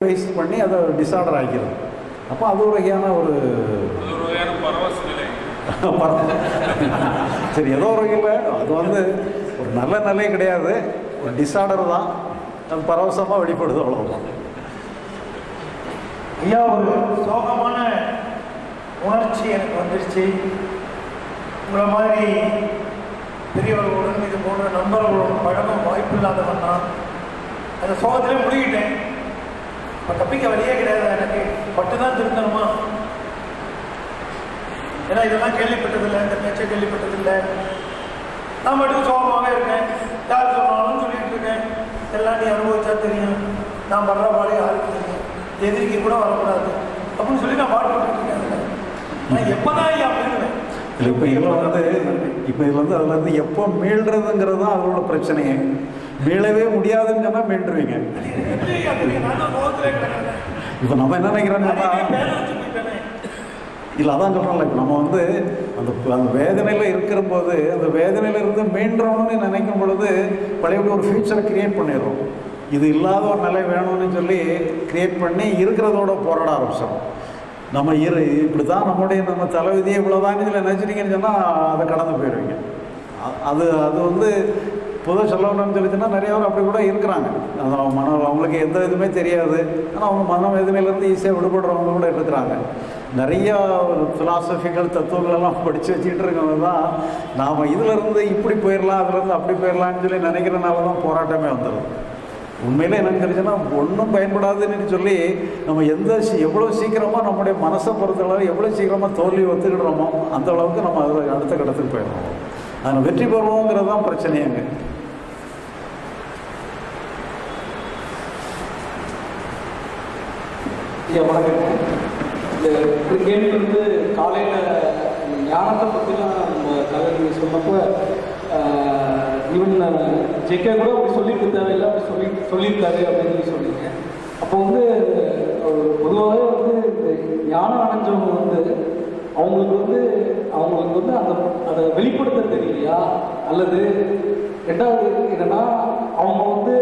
Base பண்ணி அதை disorder ஆக்கிடும் அப்போ அது ஒரு வகையான ஒரு அது ஒரு வகையான பரவச நிலை பரவ- சரி ஏதோ ஒரு வகையில் அது வந்து ஒரு நல்ல நிலை கிடையாது ஒரு டிஸார்டர் தான் அது பரவசமாக வெளிப்படுது அவ்வளோதான் ஐயா ஒரு சோகமான உணர்ச்சி எனக்கு வந்துருச்சு உங்களை மாதிரி பெரியவர்களுடன் இது போன்ற நண்பர்களுடன் பழக வாய்ப்பு இல்லாதவன் நான் அந்த சோகத்திலே முழுகிட்டேன் இப்போ தப்பிக்க வழியே கிடையாது எனக்கு பட்டு தான் திருந்தணுமா ஏன்னா இதெல்லாம் கேள்விப்பட்டதில்லை இந்த பேச்சை கேள்விப்பட்டதில்லை நான் மட்டும் சோகமாகவே இருக்கேன் யார் சொன்னாலும் சொல்லிட்டு இருக்கேன் எல்லாம் நீ அனுபவிச்சா தெரியும் நான் படுற பாடு யாருக்கு தெரியும் எதிரிக்கு கூட வரக்கூடாது அப்படின்னு சொல்லி நான் பாட்டு போட்டுட்டு இருக்கேன் நான் எப்போதான் ஐயா மீளுவேன் இல்லை இப்போ இதில் வந்து இப்போ இது வந்து அதில் வந்து எப்போ மீள்றதுங்கிறது தான் அதோட பிரச்சனையே மீளவே முடியாதுன்னு சொன்னால் மீண்டுருவீங்க எப்படி ஐயா தெரியும் நான் தான் முகத்திலே கிடக்கிறேன் இப்போ நம்ம என்ன நினைக்கிறோம்னா பேரை வச்சு போயிட்டேனே இல்லை அதான் சொல்கிறோம்ல இப்போ நம்ம வந்து அந்த அந்த வேதனையில் இருக்கிற போது அந்த வேதனையில இருந்து மீண்டோம்னு நினைக்கும் பொழுது பழையபடி ஒரு ஃபியூச்சரை கிரியேட் பண்ணிடுறோம் இது இல்லாத ஒரு நிலை வேணும்னு சொல்லி கிரியேட் பண்ணி இருக்கிறதோட போராட ஆரம்பிச்சிடும் நம்ம இரு இப்படி தான் நம்முடைய நம்ம தலைவிதியை இவ்வளோதான்னு சொல்லி நினச்சிட்டீங்கன்னு சொன்னால் அதை கடந்து போயிடுவீங்க அ- அது அது வந்து பொதுவாக சொல்லணும்னு சொல்லிச்சுன்னா நிறைய பேர் அப்படி கூட இருக்கிறாங்க அது அவங்க மனம் அவங்களுக்கு எந்த இதுவுமே தெரியாது ஆனால் அவங்க மன வேதனையிலேருந்து ஈஸியாக விடுபடுறவங்க கூட இருக்கிறாங்க நிறைய ஃபிலாசபிகள் தத்துவங்கள் எல்லாம் படித்து வச்சுக்கிட்டு இருக்கவங்க தான் நாம் இதிலேருந்து இப்படி போயிடலாம் அதுலேருந்து அப்படி போயிடலாம்னு சொல்லி நினைக்கிறனால தான் போராட்டமே வந்துடும் உண்மையிலே என்னன்னு தெரிஞ்சுன்னா ஒன்றும் பயன்படாதுன்னு சொல்லி நம்ம எந்த சி- எவ்வளோ சீக்கிரமாக நம்முடைய மனசை பொறுத்தளவு எவ்வளோ சீக்கிரமாக தோல்வி ஒத்துக்கிடுறோமோ அந்த அளவுக்கு நம்ம அதில் அடுத்த கட்டத்துக்கு போயிடுறோம் அதில் வெற்றி பெறுவோங்கிறது தான் பிரச்சனையாங்க ஐயா வணக்கம் இந்த இந்த கேள்வி வந்து காலையில் ஞானத்தை பற்றிலாம் நம்ம தலைவர் சொன்னப்போ ஈவன் ஜெக்கே கூட அப்படி சொல்லிட்டு தேவையில்லை அப்படி சொல்லி சொல்லியிருக்காரு அப்படின்னு சொல்லி சொன்னீங்க அப்போ வந்து பொதுவாகவே வந்து இந்த ஞானம் அடைஞ்சவங்க வந்து அவங்களுக்கு வந்து அவங்களுக்கு வந்து அந்த அதை வெளிப்படுத்த தெரியலையா அல்லது ரெண்டாவது என்னன்னா அவங்க வந்து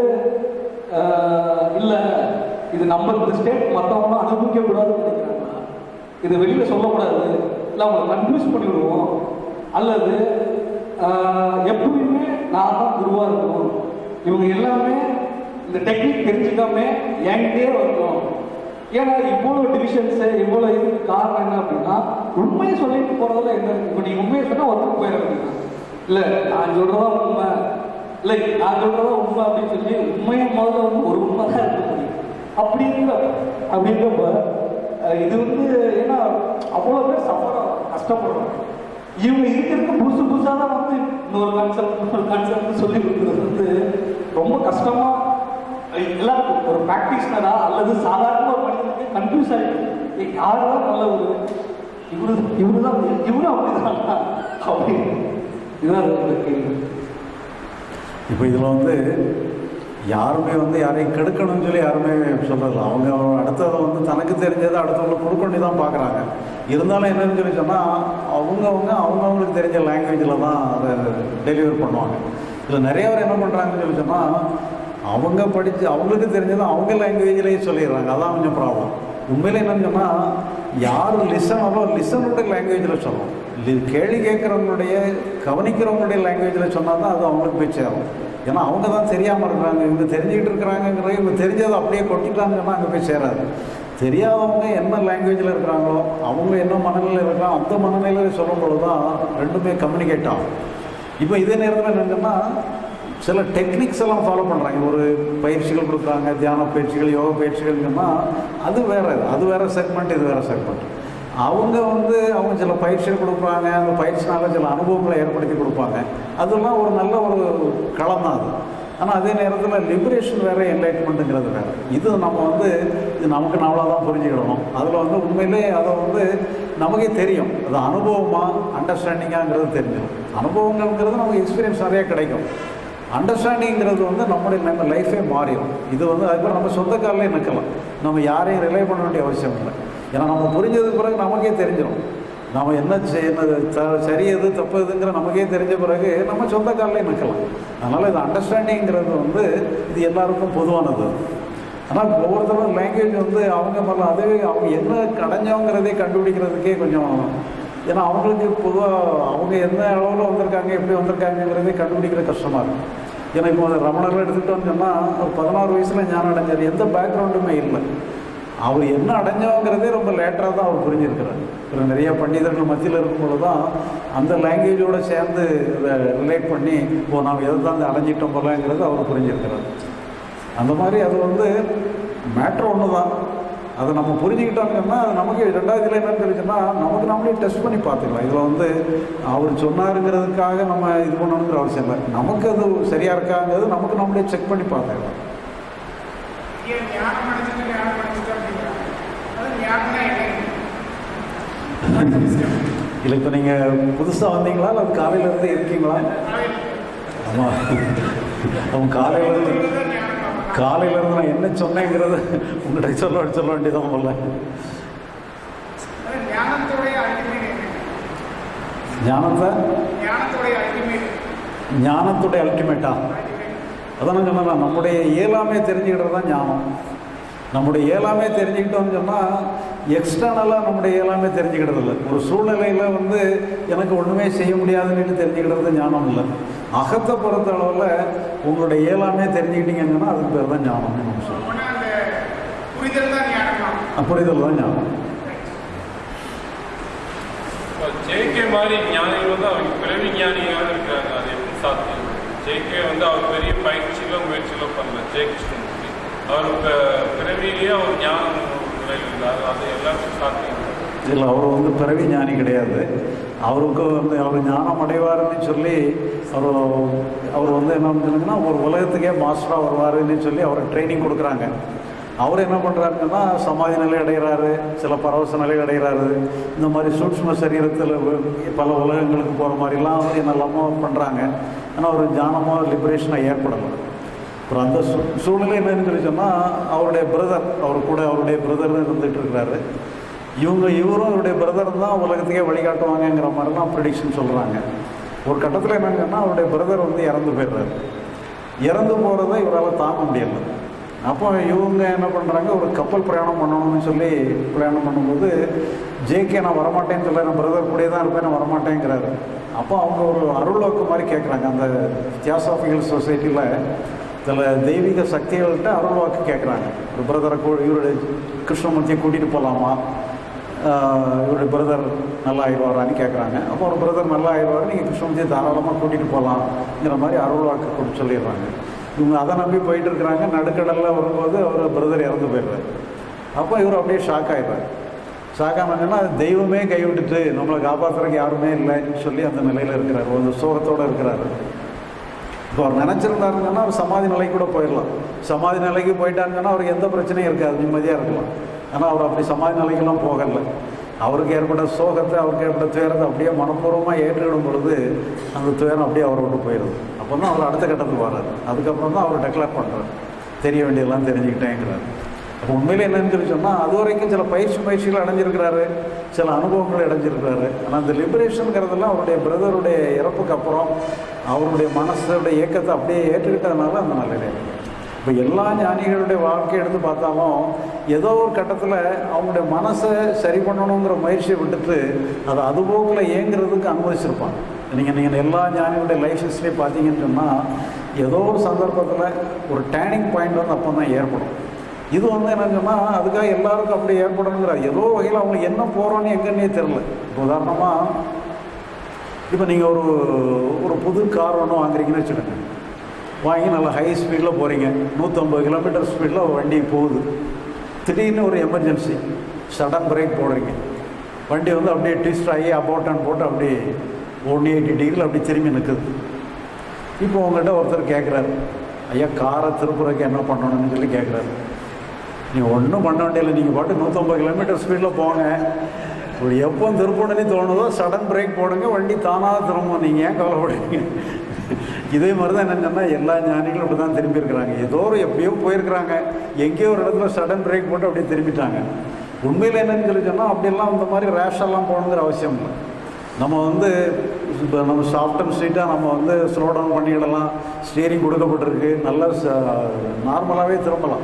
ஆஹ் இல்ல இது நம்ம இந்த ஸ்டேட் மற்றவங்களும் அனுபவிக்க கூடாதுன்னு நினைக்கிறாங்களா இதை வெளியில சொல்லக்கூடாது இல்லை அவங்களை கன்ஃபியூஸ் பண்ணி விடுவோம் அல்லது ஆஹ் எப்பவுமே நான் தான் குருவா இருக்கணும் இவங்க எல்லாமே இந்த டெக்னிக் தெரிஞ்சுக்காம என்கிட்டே வரணும் ஏன்னா இவ்வளோ டிவிஷன்ஸு இவ்வளோ இதுக்கு காரணம் என்ன அப்படின்னா உண்மையை சொல்லிட்டு போறதுல என்ன இப்போ நீ உண்மையை சொன்னா ஒருத்தர் போயிடுறாங்க இல்லை நான் சொல்றதா உண்மை இல்லை நான் சொல்றதா உண்மை அப்படின்னு சொல்லி உண்மையை முதல்ல வந்து ஒரு உண்மை தான் இருக்க முடியும் அப்படிங்கிற அப்படிங்கிறப்ப அஹ், இது வந்து ஏன்னா அவ்வளோ பேர் சஃபர் கஷ்டப்படுறாங்க இவங்க இருக்கிறதுக்கு புதுசு புதுசாக தான் வந்து இன்னொரு கான்செப்ட் இன்னொரு கான்செப்ட் சொல்லி கொடுக்குறது வந்து ரொம்ப கஷ்டமா அஹ், எல்லாருக்கும் ஒரு ப்ராக்டிஷனரா அல்லது சாதாரண ஒரு மனிதனுக்கு கன்ஃபியூஸ் ஆகிடுது யார் தான் நல்லவர் இவரு இவரு தான் இவரும் அப்படிதான் அப்படின்னு இதுதான் என்னோட கேள்வி இப்போ இதில் வந்து யாருமே வந்து யாரையும் கெடுக்கணும்னு சொல்லி யாருமே சொல்லல அவங்க அடுத்ததை வந்து தனக்கு தெரிஞ்சதை அடுத்தவங்களுக்கு கொடுக்கணும் தான் பார்க்குறாங்க இருந்தாலும் என்னன்னு சொல்லி சொன்னால் அவங்கவுங்க அவங்கவுங்களுக்கு தெரிஞ்ச லாங்குவேஜில் தான் அதை டெலிவர் பண்ணுவாங்க இதில் நிறைய பேர் என்ன பண்ணுறாங்கன்னு சொல்லி சொன்னால் அவங்க படித்து அவங்களுக்கு தெரிஞ்சதை அவங்க லாங்குவேஜ்லேயே சொல்லிடுறாங்க அதான் கொஞ்சம் ப்ராப்ளம் உண்மையில என்னன்னு சொன்னால் யார் லிசனரோ லிசனுடைய லாங்குவேஜில் சொல்லணும் லி- கேள்வி கேட்குறவங்களுடைய கவனிக்கிறவங்களுடைய லாங்குவேஜில் சொன்னால் தான் அது அவங்களுக்கு போய் சேரும் ஏன்னா அவங்க தான் தெரியாமல் இருக்கிறாங்க இவங்க தெரிஞ்சுக்கிட்டு இருக்கிறாங்கிறது இவங்க தெரிஞ்சதை அப்படியே கொட்டிட்டாங்கன்னா அங்கே போய் சேராது தெரியாதவங்க என்ன லாங்குவேஜில் இருக்கிறாங்களோ அவங்க என்ன மனநிலையில் இருக்கிறாங்க அந்த மனநிலையில் சொல்லும்போது தான் ரெண்டுமே கம்யூனிகேட் ஆகும் இப்போ இதே நேரத்தில் என்னங்கன்னா சில டெக்னிக்ஸ் எல்லாம் ஃபாலோ பண்ணுறாங்க ஒரு பயிற்சிகள் கொடுக்குறாங்க தியான பயிற்சிகள் யோகா பயிற்சிகள் சொன்னால் அது வேற அது வேற செக்மெண்ட் இது வேற செக்மெண்ட் அவங்க வந்து அவங்க சில பயிற்சிகள் கொடுக்குறாங்க அந்த பயிற்சினால சில அனுபவங்களை ஏற்படுத்தி கொடுப்பாங்க அதெல்லாம் ஒரு நல்ல ஒரு களம் தான் அது ஆனால் அதே நேரத்தில் லிபரேஷன் வேறு என்லைட்மெண்ட்டுங்கிறது வேறு இது நம்ம வந்து இது நமக்கு நம்மளாக தான் புரிஞ்சுக்கிடணும் அதில் வந்து உண்மையிலே அதை வந்து நமக்கே தெரியும் அது அனுபவமாக அண்டர்ஸ்டாண்டிங்காங்கிறது தெரிஞ்சிடும் அனுபவங்கள்ங்கிறது நமக்கு எக்ஸ்பீரியன்ஸ் நிறைய கிடைக்கும் அண்டர்ஸ்டாண்டிங்கிறது வந்து நம்முடைய நம்ம லைஃபே மாறிடும் இது வந்து அதுக்கப்புறம் நம்ம சொந்த காலிலே நிற்கலாம் நம்ம யாரையும் ரிலே பண்ண வேண்டிய அவசியம் இல்லை ஏன்னா நம்ம புரிஞ்சதுக்கு பிறகு நமக்கே தெரிஞ்சிடும் நம்ம என்ன செய்யறது த சரி எது தப்பு எதுங்கிற நமக்கே தெரிஞ்ச பிறகு நம்ம சொந்த காலிலே நிற்கலாம் அதனால் இது அண்டர்ஸ்டாண்டிங்கிறது வந்து இது எல்லாருக்கும் பொதுவானது ஆனால் ஒவ்வொருத்தரும் லாங்குவேஜ் வந்து அவங்க மேலே அதுவே அவங்க என்ன கடைஞ்சவங்கிறதே கண்டுபிடிக்கிறதுக்கே கொஞ்சம் ஏன்னா அவங்களுக்கு பொதுவாக அவங்க என்ன அளவில் வந்திருக்காங்க எப்படி வந்திருக்காங்கங்கிறதே கண்டுபிடிக்கிற கஷ்டமாக இருக்கும் ஏன்னா இப்போ அந்த ரமணர்கள் எடுத்துக்கிட்டோம்னு சொன்னால் ஒரு பதினாறு வயசில் ஞானம் அடைஞ்சார் எந்த பேக்ரவுண்டுமே இல்லை அவர் என்ன அடைஞ்சவங்கிறதே ரொம்ப லேட்டராக தான் அவர் புரிஞ்சிருக்கிறார் ஒரு நிறைய பண்டிதர்கள் மத்தியில் இருக்கும்போது தான் அந்த லாங்குவேஜோடு சேர்ந்து இதை ரிலேட் பண்ணி ஓ நாம் எதை தான் அடைஞ்சிட்டோம் போலங்கிறது அவர் புரிஞ்சிருக்கிறார் அந்த மாதிரி அது வந்து மேட்ரு ஒன்று தான் அதை நம்ம புரிஞ்சுக்கிட்டோம்னா அது நமக்கு ரெண்டாவது இதில் என்னன்னு தெரிஞ்சுன்னா நமக்கு நம்மளே டெஸ்ட் பண்ணி பார்த்துக்கலாம் இதில் வந்து அவர் சொன்னாருங்கிறதுக்காக நம்ம இது பண்ணணுங்கிற அவசியம் இல்லை நமக்கு அது சரியாக இருக்காங்கிறது நமக்கு நம்மளே செக் பண்ணி பார்த்துக்கலாம் ஏன் ஞானம் அடைஞ்சது ஞானம் அடைஞ்சது அப்படிங்கிறாங்க அது ஞானம்னா என்ன இல்லை இப்போ நீங்கள் புதுசாக வந்தீங்களா இல்லை அது காலையிலேருந்து இருக்கீங்களா ஆமாம் அவன் காலையிலேருந்து காலையிலேருந்து நான் என்ன சொன்னேங்கிறத உங்கள்கிட்ட சொல்ல சொல்ல வேண்டியதான் போல அது ஞானத்துடைய அல்டிமேட் என்ன ஞானத்தை ஞானத்துடைய அல்டிமேட் ஞானத்துடைய அல்டிமேட்டா அதான் நான் சொன்னேன் நம்முடைய இயலாமே தெரிஞ்சுக்கிட்டது தான் ஞானம் நம்முடைய இயலாமே தெரிஞ்சுக்கிட்டோம்னு சொன்னால் எக்ஸ்டர்னலாக நம்முடைய இயலாமே தெரிஞ்சுக்கிட்டது இல்லை ஒரு சூழ்நிலையில் வந்து எனக்கு ஒன்றுமே செய்ய முடியாதுன்னு தெரிஞ்சுக்கிட்டது ஞானம் இல்லை அகத்தை பொறுத்த அளவில் உங்களுடைய இயலாமே தெரிஞ்சுக்கிட்டீங்கன்னு சொன்னால் அதுக்கு பேர் தான் ஞானம்னு நம்ம சொல்லுவோம் போனா அந்த புரிதல் தான் ஞானம் புரிதல் தான் ஞானம் ஜேகே மாதிரி ஞானிகள் வந்து அவங்க பிறவி ஞானியாக இருக்கிறாங்க அது எப்படி சாத்தியம் ஜேகே வந்து அவர் பெரிய பயிற்சியிலோ முயற்சியிலோ பண்ணல ஜே கிருஷ்ணமூர்த்தி அவர் ப- பிறவியிலேயே அவர் ஞானம் முறையில் இருந்தார் அது எல்லாருக்கும் சாத்தியம் இல்லை அவர் வந்து பிறவி ஞானி கிடையாது அவருக்கு வந்து அவர் ஞானம் அடைவாருன்னு சொல்லி அவர் அவர் வந்து என்ன பண்ணுங்கன்னா ஒரு உலகத்துக்கே மாஸ்டராக வருவாருன்னு சொல்லி அவரை ட்ரைனிங் கொடுக்குறாங்க அவர் என்ன பண்ணுறாருன்னா சமாதி நிலை அடைகிறாரு சில பரவச நிலை அடைகிறாரு இந்த மாதிரி சூட்சும சரீரத்தில் பல உலகங்களுக்கு போகிற மாதிரிலாம் அவர் என்னெல்லாமோ பண்ணுறாங்க ஆனால் ஒரு ஞானமோ லிபரேஷனாக ஏற்படலை அப்புறம் அந்த சூ சூழ்நிலை என்னன்னு சொல்லி சொன்னால் அவருடைய பிரதர் அவர் கூட அவருடைய பிரதர் இருந்துகிட்டு இருக்கிறாரு இவங்க இவரும் அவருடைய பிரதர் தான் உலகத்துக்கே வழிகாட்டுவாங்கங்கிற மாதிரிலாம் ப்ரெடிக்ஷன் சொல்கிறாங்க ஒரு கட்டத்தில் என்னன்னு சொன்னால் அவருடைய பிரதர் வந்து இறந்து போயிடுறாரு இறந்து போகிறத இவரால் தாங்க முடியல அப்போ இவங்க என்ன பண்ணுறாங்க ஒரு கப்பல் பிரயாணம் பண்ணணும்னு சொல்லி பிரயாணம் பண்ணும்போது ஜேகே நான் வரமாட்டேன்னு சொல்ல நான் பிரதர் கூடயே தான் இருப்பேன் நான் வரமாட்டேங்கிறாரு அப்போ அவங்க ஒரு அருள்வாக்கு மாதிரி கேட்குறாங்க அந்த தியாசாபிகல் சொசைட்டியில் சில தெய்வீக சக்திகள்கிட்ட அருள்வாக்கு கேட்குறாங்க ஒரு பிரதரை கூ இவருடைய கிருஷ்ணமூர்த்தியை கூட்டிகிட்டு போகலாமா ஆஹ் இவருடைய பிரதர் நல்லா ஆயிடுவாரான்னு கேட்குறாங்க அப்போ ஒரு பிரதர் நல்லா ஆயிடுவார் நீங்கள் கிருஷ்ணமூர்த்தியை தாராளமாக கூட்டிகிட்டு போகலாம்ங்கிற மாதிரி அருள்வாக்கு கொடுத்து சொல்லிடுறாங்க இவங்க அதை நம்பி போயிட்டு இருக்கிறாங்க நடுக்கடலில் வரும்போது அவர் பிரதர் இறந்து போயிடுறாரு அப்போ இவர் அப்படியே ஷாக் ஆயிடுறாரு ஷாக் ஆனதுன்னா அது தெய்வமே கைவிட்டுட்டு நம்மளை காப்பாற்றுறதுக்கு யாருமே இல்லைன்னு சொல்லி அந்த நிலையில் இருக்கிறார் ஒரு சோகத்தோடு இருக்கிறாரு இப்போ அவர் நினச்சிருந்தாருங்கன்னா அவர் சமாதி நிலைக்கு கூட போயிடலாம் சமாதி நிலைக்கு போயிட்டாருங்கன்னா அவருக்கு எந்த பிரச்சனையும் இருக்காது நிம்மதியாக இருக்கலாம் ஆனால் அவர் அப்படி சமாதி நிலைக்கெல்லாம் போகலை அவருக்கு ஏற்பட்ட சோகத்தை அவருக்கு ஏற்பட்ட துயரத்தை அப்படியே மனப்பூர்வமாக ஏற்றுக்கிடும் பொழுது அந்த துயரம் அப்படியே அவரை விட்டு போயிடுது அப்போ தான் அவர் அடுத்த கட்டத்துக்கு வர்றாரு அதுக்கப்புறம் தான் அவர் டெக்ளேர் பண்ணுறாரு தெரிய வேண்டியதெல்லாம் தெரிஞ்சுக்கிட்டேங்கிறாரு அப்போ உண்மையிலே என்னன்னு சொல்லி சொன்னால் அது வரைக்கும் சில பயிற்சி பயிற்சிகள் அடைஞ்சிருக்கிறாரு சில அனுபவங்கள் அடைஞ்சிருக்கிறாரு ஆனால் அந்த லிபரேஷனுங்கிறதெல்லாம் அவருடைய பிரதருடைய இறப்புக்கு அப்புறம் அவருடைய மனசோடைய இயக்கத்தை அப்படியே ஏற்றுக்கிட்டதுனால அந்த நிலையில இப்போ எல்லா ஞானிகளுடைய வாழ்க்கையை எடுத்து பார்த்தாலும் ஏதோ ஒரு கட்டத்தில் அவங்களுடைய மனசை சரி பண்ணணுங்கிற முயற்சியை விட்டுட்டு அதை அதுபோக்கில் இயங்குறதுக்கு அனுமதிச்சிருப்பாங்க நீங்கள் நீங்கள் எல்லா ஞானிகளுடைய லைஃப் ஹிஸ்ட்ரி பார்த்தீங்கன்னு சொன்னால் ஏதோ ஒரு சந்தர்ப்பத்தில் ஒரு டேர்னிங் பாயிண்ட் வந்து அப்போ தான் ஏற்படும் இது வந்து என்னன்னு சொன்னால் அதுக்காக எல்லாருக்கும் அப்படி ஏற்படணுங்கிற ஏதோ வகையில் அவங்களுக்கு என்ன போகிறோன்னு எங்கன்னே தெரில இப்போ உதாரணமாக இப்போ நீங்கள் ஒரு ஒரு புது கார் ஒன்று வாங்குறீங்கன்னு வச்சுக்கோங்க வாங்கி நல்லா ஹை ஸ்பீடில் போகிறீங்க நூற்றம்பது கிலோமீட்டர் ஸ்பீடில் வண்டி போகுது திடீர்னு ஒரு எமர்ஜென்சி சடன் பிரேக் போடுறீங்க வண்டி வந்து அப்படியே ட்விஸ்ட் ஆகி அபோட்டன் போட்டு அப்படியே ஒன் எயிட்டி டிகிரியில் அப்படி திரும்பி நிற்குது இப்போ உங்கள்கிட்ட ஒருத்தர் கேட்குறாரு ஐயா காரை திருப்புறதுக்கு என்ன பண்ணணும்னு சொல்லி கேட்குறாரு நீங்கள் ஒன்றும் பண்ண வேண்டியதில்லை நீங்கள் பாட்டு நூற்றம்பது கிலோமீட்டர் ஸ்பீடில் போங்க இப்படி எப்போ திருப்பணும்னு தோணுதோ சடன் பிரேக் போடுங்க வண்டி தானாக திரும்பும் நீங்கள் ஏன் கவலைப்படுறீங்க இதே மாதிரி தான் என்னன்னு சொன்னால் எல்லா ஞானிகளும் இப்படி தான் திரும்பியிருக்கிறாங்க ஏதோ ஒரு எப்பயோ போயிருக்கிறாங்க எங்கேயோ ஒரு இடத்துல சடன் பிரேக் போட்டு அப்படியே திரும்பிட்டாங்க உண்மையில் என்னன்னு சொல்லி சொன்னால் அப்படியெல்லாம் இந்த மாதிரி ரேஷெல்லாம் போகணுங்கிற அவசியம் இல்லை நம்ம வந்து இப்போ நம்ம சாஃப்ட் அண்ட் ஸ்வீட்டாக நம்ம வந்து ஸ்லோ டவுன் பண்ணிடலாம் ஸ்டியரிங் கொடுக்கப்பட்டிருக்கு நல்ல நார்மலாகவே திரும்பலாம்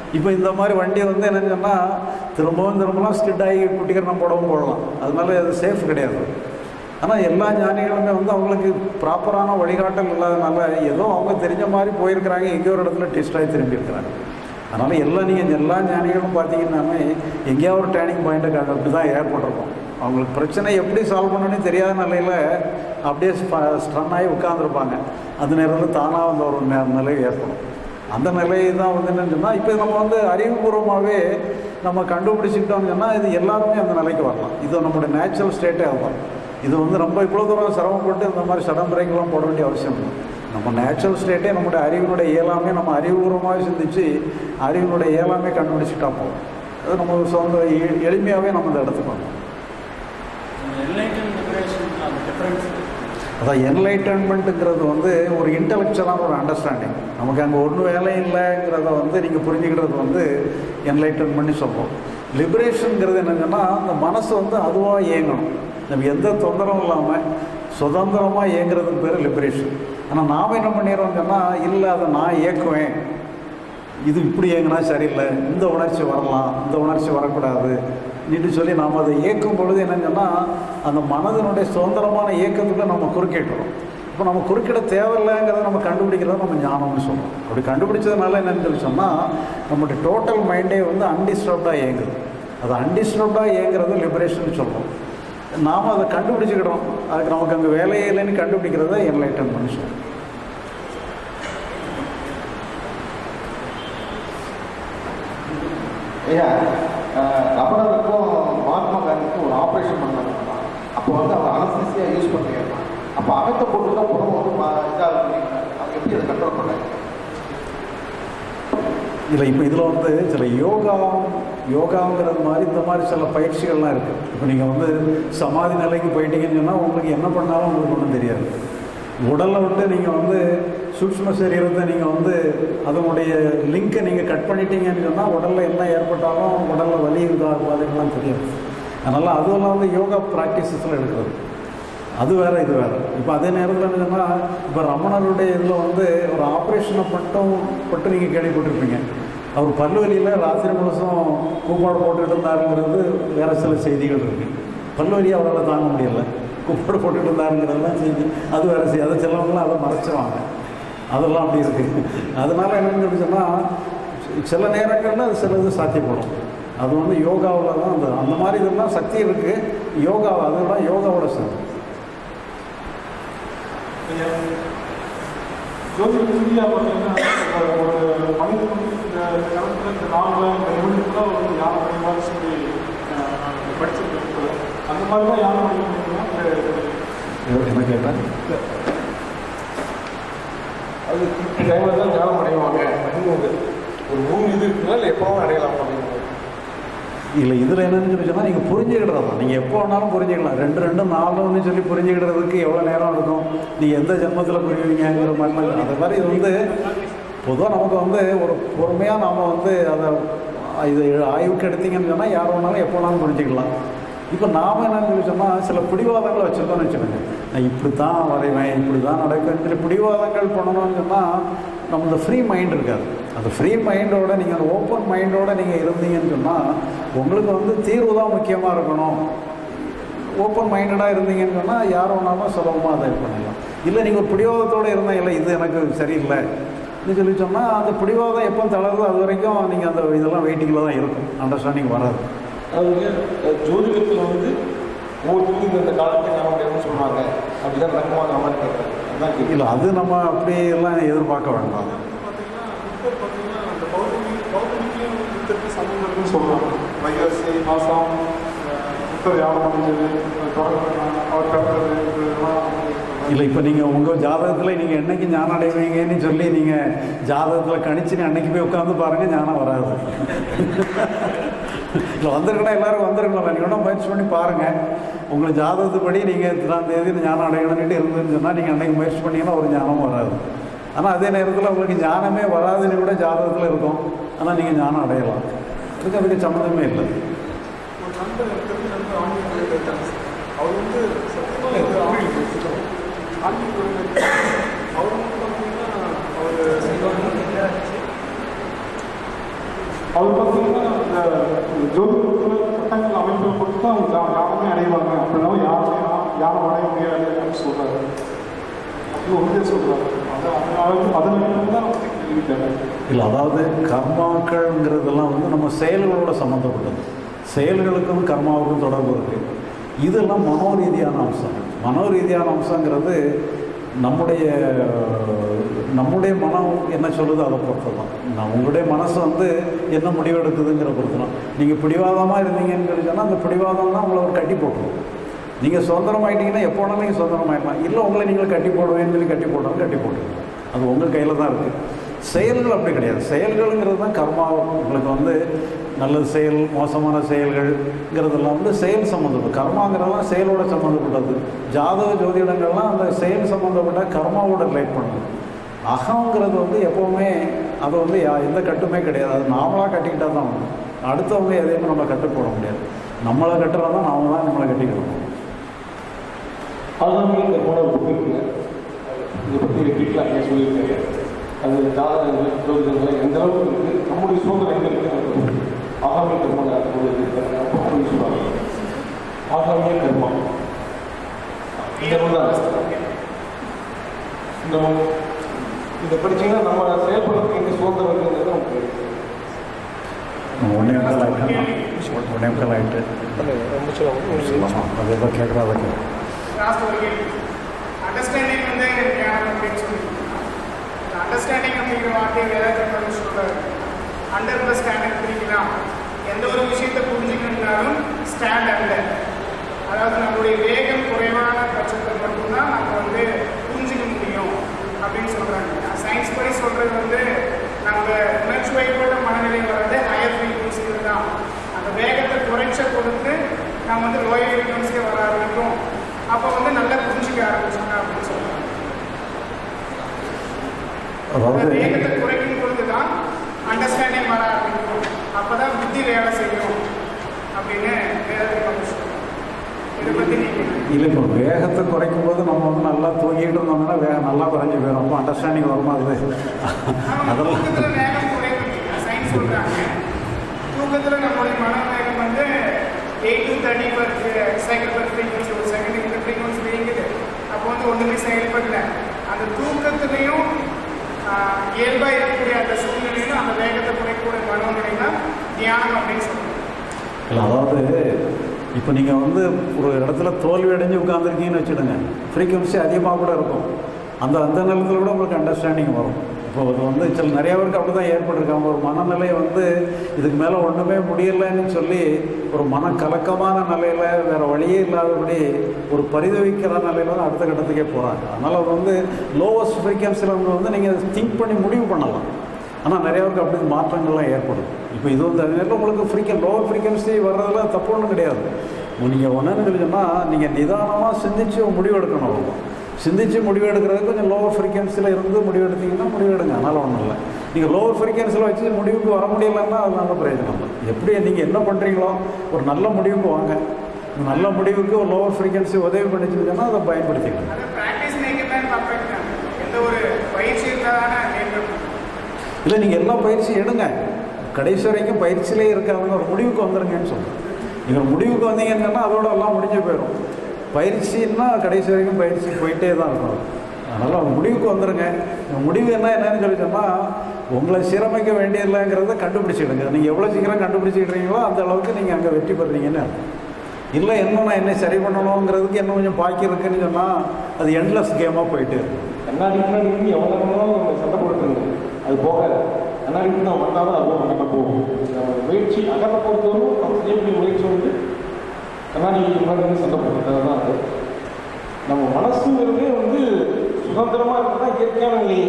இப்போ இந்த மாதிரி வண்டி வந்து என்னன்னு சொன்னால் திரும்பவும் திரும்பலாம் ஸ்கிட் ஆகி குட்டிக்கரணம் போடவும் போடலாம் அதனால அது சேஃப் கிடையாது ஆனால் எல்லா ஞானிகளுமே வந்து அவங்களுக்கு ப்ராப்பரான வழிகாட்டல் இல்லாதனால ஏதோ அவங்க தெரிஞ்ச மாதிரி போயிருக்கிறாங்க எங்கேயோ ஒரு இடத்துல டெஸ்ட் ஆகி திரும்பி இருக்கிறாங்க அதனால் எல்லா நீங்கள் எல்லா ஞானிகளும் பார்த்தீங்கன்னாமே எங்கேயோ ஒரு டேர்னிங் பாயிண்ட்டை அப்படி தான் ஏற்பட்டிருக்கும் அவங்களுக்கு பிரச்சனை எப்படி சால்வ் பண்ணணும்னு தெரியாத நிலையில் அப்படியே ஸ்ட்ரன் ஆகி உட்காந்துருப்பாங்க அந்த நேரத்தில் தானாக வந்து ஒரு நே- நிலை ஏற்படும் அந்த நிலை தான் வந்து என்னன்னு சொன்னால் இப்போ நம்ம வந்து அறிவுபூர்வமாகவே நம்ம கண்டுபிடிச்சிக்கிட்டோம்னு சொன்னால் இது எல்லாருமே அந்த நிலைக்கு வரலாம் இது நம்மளுடைய நேச்சுரல் ஸ்டேட்டே அதுதான் இது வந்து ரொம்ப இவ்வளோ தூரம் சிரமப்பட்டு இந்த மாதிரி சடன் பிரேக்கெலாம் போட வேண்டிய அவசியம் இல்லை நம்ம நேச்சுரல் ஸ்டேட்டே நம்முடைய அறிவினுடைய இயலாமே நம்ம அறிவுபூர்வமாக சிந்திச்சு அறிவினுடைய இயலாமே கண்டுபிடிச்சிட்டா போதும் அது நம்ம சொந்த எ- எளிமையாகவே நம்ம இந்த இடத்துக்கு வந்தோம் என்லைட்டன் லிபரேஷன் அந்த டிஃப்ரென்ஸ் அதான் என்லைட்டன்மெண்ட்டுங்கிறது வந்து ஒரு இன்டலெக்சுவலான ஒரு அண்டர்ஸ்டாண்டிங் நமக்கு அங்கே ஒன்றும் வேலை இல்லைங்கிறத வந்து நீங்கள் புரிஞ்சுக்கிறது வந்து என்லைட்டன்மெண்ட்னு சொல்கிறோம் லிபரேஷனுங்கிறது என்னங்கன்னா அந்த மனசு வந்து அதுவாக இயங்கணும் நம்ம எந்த தொந்தரவும் இல்லாமல் சுதந்திரமாக இயங்குறதுக்கு பேர் லிபரேஷன் ஆனால் நாம் என்ன பண்ணிடுறோம்னு சொன்னால் இல்லை அதை நான் இயக்குவேன் இது இப்படி இயங்கினா சரியில்லை இந்த உணர்ச்சி வரலாம் இந்த உணர்ச்சி வரக்கூடாது நீட்டு சொல்லி நாம் அதை இயக்கும் பொழுது என்னன்னு சொன்னால் அந்த மனதினுடைய சுதந்திரமான இயக்கத்துக்குள்ள நம்ம குறுக்கிட்டுறோம் இப்போ நம்ம குறுக்கிட தேவையில்லைங்கிறத நம்ம கண்டுபிடிக்கிறத நம்ம ஞானம்னு சொல்கிறோம் அப்படி கண்டுபிடிச்சதுனால என்னன்னு சொல்லி சொன்னால் நம்மளுடைய டோட்டல் மைண்டே வந்து அன்டிஸ்டர்ப்டாக இயங்குது அது அன்டிஸ்டர்ப்டாக இயங்குறது லிபரேஷன் சொல்கிறோம் நாம் அதை கண்டுபிடிச்சிக்கிட்டோம் அதுக்கு நமக்கு அங்கே வேலையே இல்லைன்னு கண்டுபிடிக்கிறத என்லைட்டன் பண்ணி சொல்கிறோம் ஐயா அஹ், ரமணருக்கும் மகாத்மா காந்திக்கும் ஒரு ஆப்ரேஷன் பண்ணாங்க அப்போ வந்து அவர் அனஸ்தீசியா யூஸ் பண்ணுறாங்க அப்போ அகத்தை போட்டு தான் புறம் வந்து இதாக அவங்க எப்படி அதை கண்ட்ரோல் பண்ணாங்க இல்லை இப்போ இதில் வந்து சில யோகா யோகாங்கிறது மாதிரி இந்த மாதிரி சில பயிற்சிகள்லாம் இருக்குது இப்போ நீங்கள் வந்து சமாதி நிலைக்கு போயிட்டீங்கன்னு சொன்னால் உங்களுக்கு என்ன பண்ணாலும் உங்களுக்கு ஒன்றும் தெரியாது உடலை விட்டு நீங்கள் வந்து சூக்ஷ்ம சரீரத்தை நீங்கள் வந்து அதனுடைய லிங்கை நீங்கள் கட் பண்ணிட்டீங்கன்னு சொன்னால் உடலில் என்ன ஏற்பட்டாலும் உடலில் வலி இருக்கா பாதைகள்லாம் தெரியாது அதனால் அதுவெல்லாம் வந்து யோகா ப்ராக்டிசஸில் எடுக்கிறது அது வேற இது வேற இப்போ அதே நேரத்தில் என்னன்னா இப்போ ரமணருடைய இதில் வந்து ஒரு ஆப்ரேஷனை மட்டும் பட்டு நீங்கள் கேள்விப்பட்டிருப்பீங்க அவர் பல்வலியில் ராத்திரி முழுசும் கூப்பாடு போட்டுக்கிட்டு இருந்தாருங்கிறது வேற சில செய்திகள் இருக்கு பல்வலி அவரால் தாங்க முடியல கூப்பாடு போட்டுக்கிட்டு இருந்தாருங்கிறதெல்லாம் செய்தி அது வேற செய்தி அதை சிலவங்களாம் அதை மறைச்சிருவாங்க அதெல்லாம் அப்படி இருக்கு அதனால என்னன்னு சொல்லி சொன்னால் சில நேரங்களில் அது சில இது சாத்தியப்படும் அது வந்து யோகாவில் தான் அந்த அந்த மாதிரி இதெல்லாம் சக்தி இருக்குது யோகா அதெல்லாம் யோகாவோட சக்தி ஜோதி ரீதியாக பார்த்தீங்கன்னா இந்த ஒரு மனிதன் இந்த காலத்தில் இந்த நாளில் இந்த நிமிடத்தில் ஒரு யானை மணி மாதிரி சொல்லி அஹ், படிச்சிருக்கேன் அந்த மாதிரி தான் யானை மணி பண்ணிக்கலாம் என்ன கேட்டேன் அது டைமில் தான் ஞானம் அடைவாங்க அப்படின்னு ஒரு மூணு இது இருக்குன்னா இல்லை எப்பவும் அடையலாம் அப்படின்னு இல்லை இதில் என்னன்னு சொல்லி சொன்னால் நீங்கள் புரிஞ்சுக்கிடுறது தான் நீங்கள் எப்போ வேணாலும் புரிஞ்சுக்கலாம் ரெண்டு ரெண்டு நாலுன்னு சொல்லி புரிஞ்சுக்கிடுறதுக்கு எவ்வளோ நேரம் எடுக்கும் நீங்கள் எந்த ஜென்மத்தில் புரியுவீங்கிற மாதிரிலாம் இல்லை. அது மாதிரி இது வந்து பொதுவாக நமக்கு வந்து ஒரு பொறுமையாக நாம் வந்து அதை இது ஆய்வுக்கு எடுத்தீங்கன்னு சொன்னால் யார் வேணாலும் எப்போ வேணாலும் புரிஞ்சுக்கலாம் இப்போ நாம் என்னன்னு சொல்லி சொன்னால் சில பிடிவாதங்களை வச்சுருக்கோம்னு வச்சுக்கோங்க நான் இப்படி தான் வரைவேன் இப்படி தான் நடக்குன்னு சொல்லி பிடிவாதங்கள் பண்ணணும்னு சொன்னால் நம்ம இந்த ஃப்ரீ மைண்ட் இருக்காது அந்த ஃப்ரீ மைண்டோட நீங்கள் அந்த ஓப்பன் மைண்டோட நீங்கள் இருந்தீங்கன்னு சொன்னால் உங்களுக்கு வந்து தீர்வு தான் முக்கியமாக இருக்கணும் ஓப்பன் மைண்டடாக இருந்தீங்கன்னு சொன்னால் யார் வேணாலும் சுலபமாக அதை இது பண்ணிடலாம் இல்லை நீங்கள் ஒரு பிடிவாதத்தோடு இருந்தால் இல்லை இது எனக்கு சரியில்லை ன்னு சொல்லி சொன்னால் அந்த பிடிவாதம் எப்போ தளருதோ அது வரைக்கும் நீங்கள் அந்த இதெல்லாம் வெயிட்டிங்கில் தான் இருக்கும் அண்டர்ஸ்டாண்டிங் வராது அவங்க ஜோதிடத்தில் வந்து ஒவ்வொருத்தருக்கும் இந்த காலத்தை ஞானம் அடையணும்னு சொல்கிறாங்க அப்படிதான் நடக்குமா அந்த மாதிரி கேட்குறேன் அதான் கேட்குறேன் இல்லை அது நம்ம அப்படியே எல்லாம் எதிர்பார்க்க வேண்டாம் பார்த்தீங்கன்னா புத்தர் பார்த்தீங்கன்னா அந்த பௌர்ணமி பௌர்ணமிக்கும் புத்தருக்கு சம்மந்தம் இருக்குன்னு சொல்கிறாங்க வைகாசி மாதம் புத்தர் யானம் அடைஞ்சது தொடர்பு அவர் பிறந்தது இதெல்லாம் இல்லை இப்போ நீங்கள் உங்கள் ஜாதகத்தில் நீங்கள் என்னைக்கு ஞானம் அடைவீங்கன்னு சொல்லி நீங்கள் ஜாதகத்தில் கணிச்சு அன்னைக்கு போய் உட்காந்து பாருங்கள் ஞானம் வராது இல்லை வந்திருக்கணும் எல்லாரும் வந்திருக்கலாம் நீங்கள் வேணால் முயற்சி பண்ணி பாருங்கள் உங்களுக்கு ஜாதகத்துப்படி நீங்கள் இத்தனாம் தேதி ஞானம் அடையணும்னு இருந்துன்னு சொன்னால் நீங்கள் அன்னைக்கு முயற்சி பண்ணீங்கன்னா ஒரு ஞானமும் வராது ஆனால் அதே நேரத்தில் உங்களுக்கு ஞானமே வராதுன்னு கூட ஜாதகத்தில் இருக்கும் ஆனால் நீங்கள் ஞானம் அடையலாம் அதுக்கு அதுக்கு சம்மந்தமே இல்லை ஒரு நண்பர் எனக்கு தெரிஞ்ச நண்பர் ஆன்மீக கோயில் இருக்காங்க சார். அவர் வந்து சத்தியமாக ஒரு ஆன்மீக கோயில் ஆன்மீக கோயில் இருக்காரு. அவர் வந்து பார்த்தீங்கன்னா அவர் அவர் பார்த்தீங்கன்னா இந்த ஜோதிடத்தில் சட்டங்கள் அமைப்பை பொறுத்து தான் அவங்க யா- யாருமே அடைவாங்க அப்படின்னா யாருமே யாரும் அடைய முடியாது அப்படின்னு சொல்கிறாரு அப்படி ஒன்றே சொல்கிறாரு அதை அதனால அதனால தான் நமக்கு கேள்வி தேவை இல்லை அதாவது கர்மாக்கள்ங்கிறதெல்லாம் வந்து நம்ம செயல்களோட சம்மந்தப்பட்டது செயல்களுக்கும் கர்மாவுக்கும் தொடர்பு இருக்குது இதெல்லாம் மனோரீதியான அம்சம் மனோரீதியான அம்சங்கிறது நம்முடைய நம்முடைய மனம் என்ன சொல்லுது அதை பொறுத்து தான் நான் உங்களுடைய மனசு வந்து என்ன முடிவெடுக்குதுங்கிற பொறுத்து தான் நீங்கள் பிடிவாதமாக இருந்தீங்கன்னு சொல்லி சொன்னால் அந்த பிடிவாதம் தான் உங்களை ஒரு கட்டி போட்டுரும் நீங்கள் சுதந்திரமாயிட்டீங்கன்னா எப்போ வேணாலும் நீங்கள் சுதந்திரமாயிடலாம் இல்லை உங்களை நீங்கள் கட்டி போடுவேன்னு சொல்லி கட்டி போட்டாலும் கட்டி போட்டுருங்க அது உங்கள் கையில் தான் இருக்குது செயல்கள் அப்படி கிடையாது செயல்கள்ங்கிறது தான் கர்மா உங்களுக்கு வந்து நல்ல செயல் மோசமான செயல்கள்ங்கிறதெல்லாம் வந்து செயல் சம்மந்தப்பட்டது கர்மாங்கிறதெல்லாம் செயலோட சம்மந்தப்பட்டது ஜாதக ஜோதிடங்கள்லாம் அந்த செயல் சம்மந்தப்பட்ட கர்மாவோட ரிலேட் பண்ணுது அகங்கிறது வந்து எப்போவுமே அது வந்து யா- எந்த கட்டுமே கிடையாது அது நாமளாக கட்டிக்கிட்டா தான் உண்டு அடுத்தவங்க எதையுமே நம்ம கட்டு போட முடியாது நம்மளை கட்டுறதா நாம தான் நம்மளை கட்டிக்கணும் அதுதான் இந்த போன ஒரு புக் இருக்குங்க இதை பற்றி ரிப்பீட்லாம் ஐயா சொல்லியிருக்காரு அது ஜாதகங்கள் ஜோதிடங்கள் எந்த அளவுக்கு இருக்குது நம்முடைய சுதந்திரம் எங்கே இருக்குது ஆகாமிய கர்மம் அப்படி சொல்லுவாங்க ஆகாமிய கர்மம் இந்த நூல் தான் இந்த நூல் இதை படிச்சீங்கன்னா நம்ம செயல்படுறதுக்கு எங்கே சுதந்திரம் இருக்குங்கிறது நமக்கு தெரியும். ஒன்றே முக்கால் ஆகிட்டு ஒன்றே முக்கால் ஆகிட்டு சொல்லலாமா அது எதோ கேட்குறா அதை கேட்குறேன் லாஸ்ட் ஒரு கேள்வி அண்டர்ஸ்டாண்டிங் வந்து ஞானம் அப்படின்னு சொல்லியிருக்கீங்க இந்த அண்டர்ஸ்டாண்டிங் அப்படிங்கிற வார்த்தையை வேதாத்திரம் வந்து சொல்றாரு அண்டர் ப்ளஸ் ஸ்டாண்டர்ட் பிரிக்கலாம் எந்த ஒரு விஷயத்தை புரிஞ்சுக்கணும்னாலும் ஸ்டாண்ட் அண்டர் அதாவது நம்மளுடைய வேகம் குறைவான பட்சத்தில் மட்டும்தான் நம்ம வந்து புரிஞ்சுக்க முடியும் அப்படின்னு சொல்றாங்க சயின்ஸ் படி சொல்றது வந்து நம்ம உணர்ச்சி வயப்பட்ட மனநிலை வர்றது ஹையர் ஃப்ரீக்வன்சியில் தான் அந்த வேகத்தை குறைச்ச பொறுத்து நம்ம வந்து லோயர் ஃப்ரீக்வன்சிக்கு வர ஆரம்பிக்கும் அப்போ வந்து நல்லா புரிஞ்சுக்க ஆரம்பிச்சாங்க அப்படின்னு சொல்றாங்க அந்த அதாவது வேகத்தை குறைக்கும் பொழுது தான் அண்டர்ஸ்டாண்டிங் வர ஆரம்பிக்கும் அப்பதான் புத்தி வேலை செய்யும் அப்படின்னு வேதத்தில் வந்து சொல்றாங்க இதை பத்தி நீங்க இல்லை இப்போ வேகத்தை குறைக்கும் போது நம்ம வந்து நல்லா தூங்கிட்டு இருந்தோம்னா வேகம் நல்லா குறைஞ்சி போயிடும் அப்போ அண்டர்ஸ்டாண்டிங் வருமா அது அதெல்லாம் தூக்கத்தில் வேகம் குறைவு சயின்ஸ் சொல்றாங்க தூக்கத்தில் நம்மளுடைய மன வேகம் வந்து eight to thirty per second per frequency ஒரு செகண்ட் இந்த ஃப்ரீக்வன்சி இயங்குது அப்போ வந்து ஒன்றுமே செயல்படல அந்த தூக்கத்துலேயும் இயல்பாக இருக்கக்கூடிய அந்த சூழ்நிலையிலும் அந்த வேகத்தை குறைக்கக்கூடிய மனோநிலை தான் தியானம் அப்படின்னு சொல்லுவாங்க இல்லை அதாவது இப்போ நீங்கள் வந்து ஒரு இடத்துல தோல்வி அடைஞ்சு உட்காந்துருக்கீங்கன்னு வச்சுடுங்க ஃப்ரீக்வன்சி அதிகமாக கூட இருக்கும் அந்த அந்த நேரத்தில் கூட உங்களுக்கு அண்டர்ஸ்டாண்டிங் வரும் இப்போ அது வந்து சில நிறைய பேருக்கு அப்படி தான் ஏற்பட்டிருக்காங்க ஒரு மனநிலை வந்து இதுக்கு மேலே ஒன்றுமே முடியலைன்னு சொல்லி ஒரு மன கலக்கமான நிலையில் வேறு வழியே இல்லாதபடி ஒரு பரிதவிக்கிற நிலையில தான் அடுத்த கட்டத்துக்கே போகிறாங்க அதனால் அது வந்து லோவஸ்ட் ஃப்ரீக்வன்சியில் வந்து நீங்கள் திங்க் பண்ணி முடிவு பண்ணலாம் ஆனால் நிறைய பேருக்கு அப்படி மாற்றங்கள்லாம் ஏற்படும் இப்போ இது வந்து அது நேரத்தில் உங்களுக்கு ஃப்ரீக்கன் லோவர் ஃப்ரீக்வன்சி வர்றதுல தப்பு ஒன்றும் கிடையாது நீங்கள் ஒன்றுன்னு சொல்லி சொன்னால் நீங்கள் நிதானமாக சிந்திச்சு ஒரு முடிவு எடுக்கணும் அவ்வளவுதான். சிந்திச்சு முடிவு எடுக்கிறது கொஞ்சம் லோவர் ஃப்ரீக்வன்சியில் இருந்து முடிவு எடுத்தீங்கன்னா முடிவு எடுங்க அதனால் ஒன்றும் இல்லை நீங்கள் லோவர் ஃப்ரீக்வன்சியில் வச்சு முடிவுக்கு வர முடியலைன்னா அதனால பிரயோஜனம் இல்லை எப்படி நீங்கள் என்ன பண்ணுறீங்களோ ஒரு நல்ல முடிவுக்கு வாங்க நல்ல முடிவுக்கு ஒரு லோவர் ஃப்ரீக்வன்சி உதவி பண்ணிச்சுன்னா அதை பயன்படுத்திக்கணும் அதை ப்ராக்டிஸ் மேக் மேன் பர்ஃபெக்ட் எந்த ஒரு பயிற்சி இருந்தால் மேம்படும் இல்லை நீங்கள் எல்லா பயிற்சி எடுங்க கடைசி வரைக்கும் பயிற்சியிலே இருக்காதுங்க ஒரு முடிவுக்கு வந்துருங்கன்னு சொல்கிறேன் நீங்கள் ஒரு முடிவுக்கு வந்தீங்கன்னு சொன்னால் அதோட எல்லாம் முடிஞ்சு போயிடும் பயிற்சின்னா கடைசி வரைக்கும் பயிற்சி போயிட்டே தான் இருக்கும் அதனால் ஒரு முடிவுக்கு வந்துருங்க இந்த முடிவு என்ன என்னன்னு சொல்லி சொன்னால் உங்களை சீரமைக்க வேண்டியதில்லைங்கிறத கண்டுபிடிச்சிடுங்க நீங்கள் எவ்வளோ சீக்கிரம் கண்டுபிடிச்சிக்கிறீங்களோ அந்த அளவுக்கு நீங்கள் அங்கே வெற்றி பெறுறீங்கன்னு அர்த்தம். இல்லை இன்னும் நான் என்ன சரி பண்ணணுங்கிறதுக்கு இன்னும் கொஞ்சம் பாக்கி இருக்குன்னு சொன்னால் அது எண்ட்லெஸ் கேமாக போயிட்டே இருக்கும் கண்ணாடி முன்னாடி இருந்து எவ்வளோ நேரம் நம்ம சண்டை போட்டுருங்க அது போக கண்ணாடி முன்னாடி நம்ம வந்தாலும் அதுவும் நம்ம போகும் நம்ம முயற்சி அகத்தை பொறுத்தவரைக்கும் நம்ம செய்யக்கூடிய முயற்சி வந்து கண்ணாடி முன்னாடி இருந்து சண்டை போட்டுறது தான் அது நம்ம மனசுங்கிறதே வந்து சுதந்திரமாக இருக்கிறதா இயற்கையான நிலை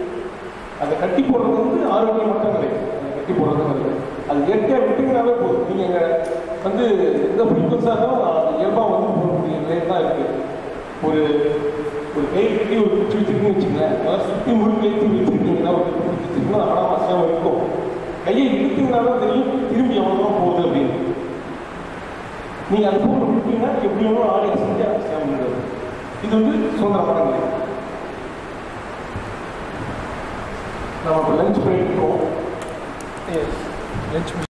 அதை கட்டி போடுறது வந்து ஆரோக்கியமற்ற நிலை அதை கட்டி போடுறதுங்கிறது அது இயற்கையாக விட்டுங்கனாவே போதும் நீங்கள் வந்து எந்த ஃப்ரீக்வன்ஸாக இருந்தாலும் அது இயல்பாக வந்து போகக்கூடிய நிலையில் தான் இருக்குது ஒரு ஒரு கை கட்டி ஒரு குச்சி வச்சிருக்கீங்கன்னு வச்சுங்களேன் நல்லா சுற்றி முழுக்க ஏற்றி வச்சிருக்கீங்கன்னா ஒரு குச்சி வச்சிருக்கீங்கன்னா ஆனால் அசையாமல் இருக்கும் கையை இழுத்தீங்கனாலும் தெரியும் திரும்பி எவ்வளோ தூரம் போகுது அப்படின்னு நீங்கள் அது போக விட்டீங்கன்னா எப்படி வேணும் ஆடி செஞ்சு அசையாமல் இருந்தது இது வந்து சுதந்திரமான நிலை நம்ம இப்போ லஞ்ச் பண்ணிட்டு இருக்கோம் லஞ்ச்